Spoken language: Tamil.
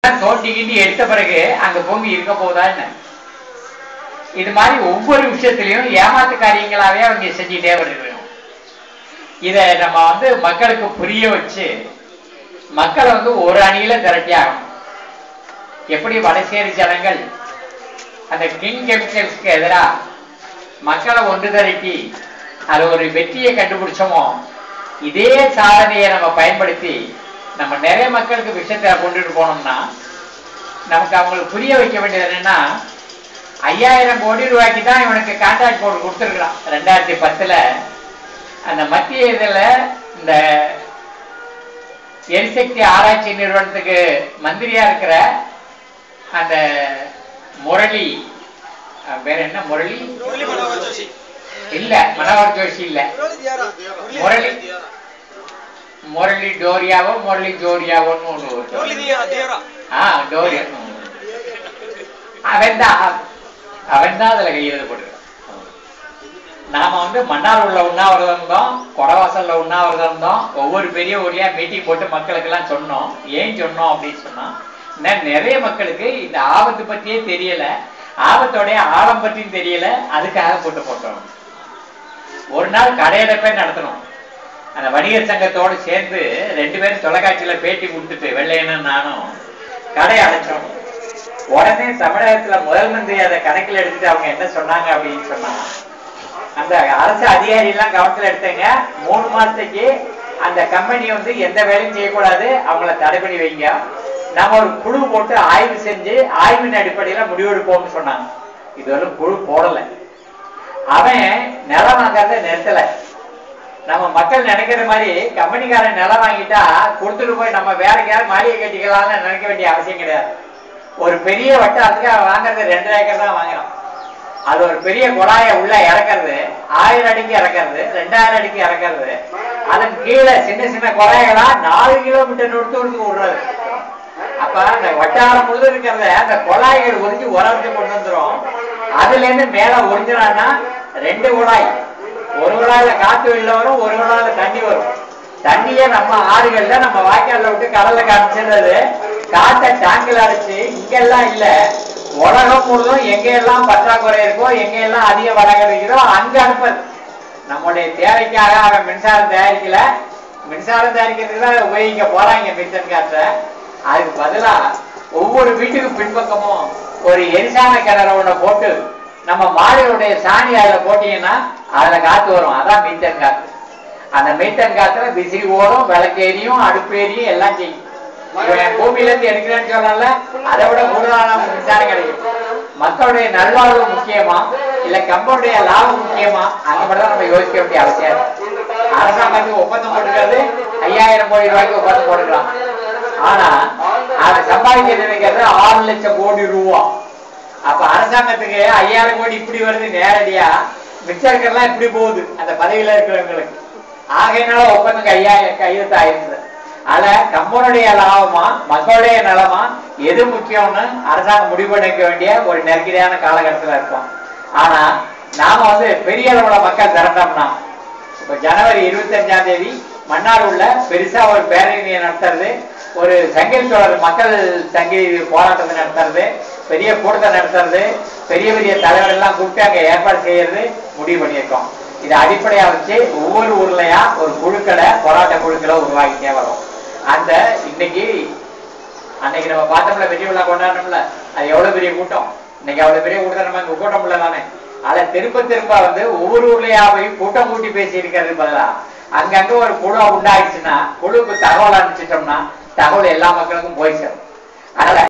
எல்லாம் தோண்டி கிண்டி எடுத்த பிறகு அங்க பூமி இருக்க போதா என்ன இது மாதிரி ஒவ்வொரு விஷயத்திலையும் ஏமாத்து காரியங்களாவே அவங்க செஞ்சுட்டே வருகிறோம் இத நம்ம வந்து மக்களுக்கு புரிய வச்சு மக்களை வந்து ஒரு அணியில திரட்டி ஆகணும் எப்படி வடசேரி ஜனங்கள் அந்த கிங் கெமிக்கல்ஸ்க்கு எதிரா மக்களை ஒன்று திரட்டி அது ஒரு வெற்றியை கண்டுபிடிச்சோமோ இதே சாதனையை நம்ம பயன்படுத்தி நம்ம நிறைய மக்களுக்கு விஷயத்தை கொண்டுட்டு போனோம்னா நமக்கு அவங்களுக்கு புரிய வைக்க வேண்டியது என்னன்னா ஐயாயிரம் கோடி ரூபாய்க்கு தான் இவனுக்கு கான்ட்ராக்ட் போட்டு கொடுத்துருக்கான் ரெண்டாயிரத்தி பத்துல அந்த மத்திய இதுல இந்த எரிசக்தி ஆராய்ச்சி நிறுவனத்துக்கு மந்திரியா இருக்கிற அந்த முரளி அஹ் பேர் என்ன முரளி முரளி மனோகர் ஜோஷி இல்ல மனோகர் ஜோஷி இல்ல முரளி தியாரா முரளி முரளி டோரியாவோ முரளி ஜோரியாவோன்னு ஒண்ணு ஒரு முரளி தியாரா தியாரா ஆ டோரியா அவன் தான் அவன் தான் அதுல கையெழுத போட்டுருக்கான் நாம வந்து மன்னார் உள்ள உண்ணாவிரதம் இருந்தோம் கொடவாசல்ல உண்ணாவிரதம் இருந்தோம் ஒவ்வொரு பெரிய ஊர்லயா மீட்டிங் போட்டு மக்களுக்கு எல்லாம் சொன்னோம் ஏன் சொன்னோம் அப்படின்னு சொன்னா இன்னும் நிறைய மக்களுக்கு இந்த ஆபத்து பத்தியே தெரியல ஆபத்தோடைய ஆழம் பற்றியும் தெரியல அதுக்காக போட்டு போட்டோம் ஒரு நாள் கடையடைப்பே நடத்தணும் அந்த வணிகர் சங்கத்தோடு சேர்ந்து ரெண்டு பேரும் தொலைக்காட்சியில பேட்டி கொடுத்துட்டு வெள்ளையனும் நானும் கடை அடைச்சோம் உடனே தமிழகத்துல முதல் மந்திரி அதை கணக்கில் எடுத்துட்டு அவங்க என்ன சொன்னாங்க அப்படின்னு சொன்னா அந்த அரசு அதிகாரி எல்லாம் கவனத்துல எடுத்தங்க மூணு மாசத்துக்கு அந்த கம்பெனி வந்து எந்த வேலையும் செய்யக்கூடாது அவங்கள தடை பண்ணி வைங்க நாம ஒரு குழு போட்டு ஆய்வு செஞ்சு ஆய்வின் அடிப்படையில முடிவெடுப்போம்னு சொன்னாங்க இதுவரை குழு போடல அவன் நிலம் வாங்கறத நிறுத்தல நம்ம மக்கள் நினைக்கிற மாதிரி கம்பெனிக்காரன் நிலம் வாங்கிட்டா கொடுத்துட்டு போய் நம்ம வேற எங்கேயாவது மாளிகை கட்டிக்கலாம்னு நினைக்க வேண்டிய அவசியம் கிடையாது ஒரு பெரிய வட்டாரத்துக்கு அவன் வாங்குறது ரெண்டு ஏக்கர் தான் வாங்குறான் அது ஒரு பெரிய குழாயை உள்ள இறக்குறது ஆயிரம் அடிக்கு இறக்குறது ரெண்டாயிரம் அடிக்கு இறக்குறது அதன் கீழே சின்ன சின்ன குழாய்களா நாலு கிலோமீட்டர் நொடுத்து நொடுத்து விடுறது அப்ப அந்த வட்டாரம் முழுதும் இருக்கிறத அந்த குழாய்கள் உறிஞ்சி உரத்து கொண்டு வந்துரும் அதுல இருந்து மேல உறிஞ்சினான்னா ரெண்டு குழாய் ஒரு குழாயில காத்து வெளில வரும் ஒரு குழாயில தண்ணி வரும் தண்ணியை நம்ம ஆறுகள்ல நம்ம வாய்க்கால்ல விட்டு கடல்ல காமிச்சிடுறது காத்த டேங்கில் அடைச்சு இங்கெல்லாம் இல்ல உலகம் முழுதும் எங்க எல்லாம் பற்றாக்குறை இருக்கோ எங்க எல்லாம் அதிக வளம் கிடைக்குதோ அங்க அனுப்புறது நம்முடைய தேவைக்காக அவன் மின்சாரம் தயாரிக்கல மின்சாரம் தயாரிக்கிறதுக்கு தான் அதை உபயோகிக்க போறாங்க மின்சன் காற்றை அதுக்கு பதிலா ஒவ்வொரு வீட்டுக்கு பின்பக்கமும் ஒரு எரிசான கிணறு ஒண்ண போட்டு நம்ம மாடுகளுடைய சாணி அதுல போட்டீங்கன்னா அதுல காத்து வரும் அதான் மீத்தன் காத்து அந்த மீத்தன் காத்துல விசிறி ஓடும் விளக்கேரியும் அடுப்பேரியும் எல்லாம் செய்யும் இவன் பூமியில இருந்து எடுக்கிறேன்னு சொல்லல அதை விட கூடுதலான மின்சாரம் கிடைக்கும் மக்களுடைய நல்வாழ்வு முக்கியமா இல்ல கம்பெனியுடைய லாபம் முக்கியமா அந்த மட்டும் தான் நம்ம யோசிக்க வேண்டிய அவசியம் இருக்கு. அரசாங்கத்துக்கு ஒப்பந்தம் போட்டுக்கிறது ஐயாயிரம் கோடி ரூபாய்க்கு ஒப்பந்தம் போட்டுக்கலாம் ஆனா அதை சம்பாதிக்க நினைக்கிறது ஆறு லட்சம் கோடி ரூபா அப்ப அரசாங்கத்துக்கு ஐயாயிரம் கோடி இப்படி வருது நேரடியா மிச்சம் இருக்கிறதெல்லாம் இப்படி போகுது அந்த பதவியில இருக்கிறவங்களுக்கு ஆகையினால ஒப்பந்தம் கையாயிரம் கையெழுத்து ஆயிருந்தது ஆனா கம்பனுடைய லாபமா மக்களுடைய நலமா எது முக்கியம்னு அரசாங்கம் முடிவு பண்ணிக்க வேண்டிய ஒரு நெருக்கடியான காலகட்டத்துல இருக்கோம் ஆனா நாம வந்து பெரிய அளவுல மக்கள் திரண்டோம்னா இப்ப ஜனவரி இருபத்தஞ்சாம் தேதி மன்னார் உள்ள பெருசா ஒரு பேரணியை நடத்துறது ஒரு சங்கில் தொடர் மக்கள் சங்கி போராட்டத்தை நடத்துறது பெரிய கூட்டத்தை நடத்துறது பெரிய பெரிய தலைவர் எல்லாம் கூப்பிட்டு அங்க ஏற்பாடு செய்யறது முடிவு பண்ணியிருக்கோம் இதை அடிப்படையா வச்சு ஒவ்வொரு ஊர்லயா ஒரு குழுக்களை போராட்ட குழுக்களை உருவாக்கிட்டே வரும் அந்த இன்னைக்கு அன்னைக்கு நம்ம பார்த்தோம்ல வெற்றி விழா கொண்டாடணும்ல அது எவ்வளவு பெரிய கூட்டம் இன்னைக்கு அவ்வளவு பெரிய கூட்டம் நம்ம இங்க கூட்டம் இல்ல தானே ஆனா திரும்ப திரும்ப வந்து ஒவ்வொரு ஊர்லயா போய் கூட்டம் கூட்டி பேசி இருக்கிறது பதிலா அங்கங்க ஒரு குழு உண்டாயிடுச்சுன்னா குழுக்கு தகவல் அனுப்பிச்சிட்டோம்னா தகவல் எல்லா மக்களுக்கும் போய் சேரும் அதனால